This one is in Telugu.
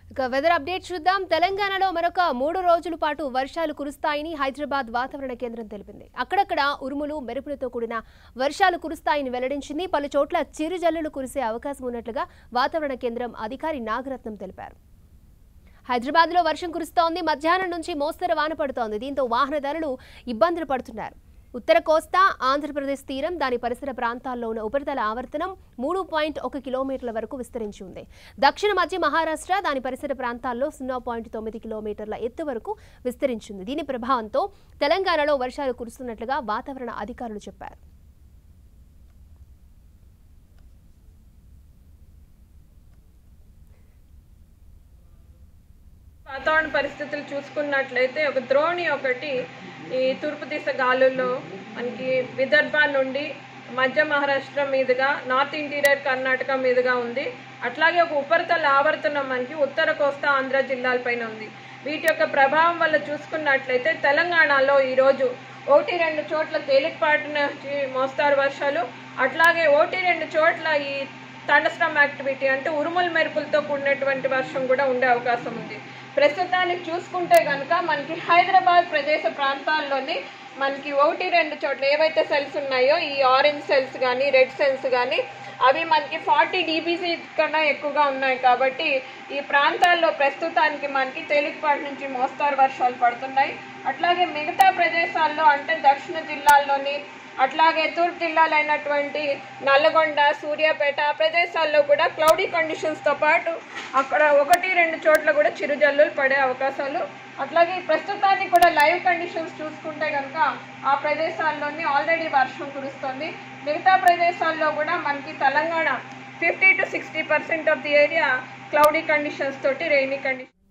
ఇక వెదర్ అప్డేట్ చూద్దాం తెలంగాణలో మరొక మూడు రోజుల పాటు వర్షాలు కురుస్తాయని హైదరాబాద్ వాతావరణ కేంద్రం తెలిపింది అక్కడక్కడ ఉరుములు మెరుపులతో కూడిన వర్షాలు కురుస్తాయని వెల్లడించింది పలు చోట్ల చిరుజల్లులు కురిసే అవకాశం ఉన్నట్లుగా వాతావరణ కేంద్రం అధికారి నాగరత్నం తెలిపారు హైదరాబాద్లో వర్షం కురుస్తోంది మధ్యాహ్నం నుంచి మోస్తరు వాన పడుతోంది దీంతో వాహనదారులు ఇబ్బందులు పడుతున్నారు ఉత్తర కోస్తా ఆంధ్రప్రదేశ్ తీరం దాని పరిసర ప్రాంతాల్లో ఉన్న ఉపరితల ఆవర్తనం మూడు పాయింట్ ఒక కిలోమీటర్ల వరకు విస్తరించి ఉంది దక్షిణ మధ్య మహారాష్ట్ర దాని పరిసర ప్రాంతాల్లో సున్నా పాయింట్ తొమ్మిది కిలోమీటర్ల ఎత్తు వరకు విస్తరించింది దీని ప్రభావంతో తెలంగాణలో వర్షాలు కురుస్తున్నట్లుగా వాతావరణ అధికారులు చెప్పారు వాతావరణ పరిస్థితులు చూసుకున్నట్లయితే ఒక ద్రోణి ఒకటి ఈ తూర్పు దిశ గాలుల్లో మనకి విదర్భ నుండి మధ్య మహారాష్ట్ర మీదుగా నార్త్ ఇంటీరియర్ కర్ణాటక మీదుగా ఉంది అట్లాగే ఒక ఉపరితల ఆవర్తనం మనకి ఉత్తర కోస్తా ఆంధ్ర జిల్లాలపైన ఉంది వీటి యొక్క ప్రభావం వల్ల చూసుకున్నట్లయితే తెలంగాణలో ఈరోజు ఒకటి రెండు చోట్ల తేలికపాటి నుంచి మోస్తారు వర్షాలు అట్లాగే ఒకటి రెండు చోట్ల ఈ థండర్స్టామ్ యాక్టివిటీ అంటే ఉరుముల మెరుపులతో కూడినటువంటి వర్షం కూడా ఉండే అవకాశం ఉంది ప్రస్తుతానికి చూసుకుంటే కనుక మనకి హైదరాబాద్ ప్రదేశ ప్రాంతాల్లోని మనకి ఒకటి రెండు చోట్ల ఏవైతే సెల్స్ ఉన్నాయో ఈ ఆరెంజ్ సెల్స్ కానీ రెడ్ సెల్స్ కానీ అవి మనకి ఫార్టీ డీబీసీ కన్నా ఎక్కువగా ఉన్నాయి కాబట్టి ఈ ప్రాంతాల్లో ప్రస్తుతానికి మనకి తేలికపాటి నుంచి మోస్తారు వర్షాలు పడుతున్నాయి అట్లాగే మిగతా ప్రదేశాల్లో అంటే దక్షిణ జిల్లాల్లోని అట్లాగే తూర్పు జిల్లాలైనటువంటి నల్లగొండ సూర్యాపేట ఆ ప్రదేశాల్లో కూడా క్లౌడీ కండిషన్స్తో పాటు అక్కడ ఒకటి రెండు చోట్ల కూడా చిరుజల్లులు పడే అవకాశాలు అట్లాగే ప్రస్తుతానికి కూడా లైవ్ కండిషన్స్ చూసుకుంటే కనుక ఆ ప్రదేశాల్లోని ఆల్రెడీ వర్షం కురుస్తుంది మిగతా ప్రదేశాల్లో కూడా మనకి Telangana fifty to sixty percent of the area cloudy conditions తోటి రెయినీ కండిషన్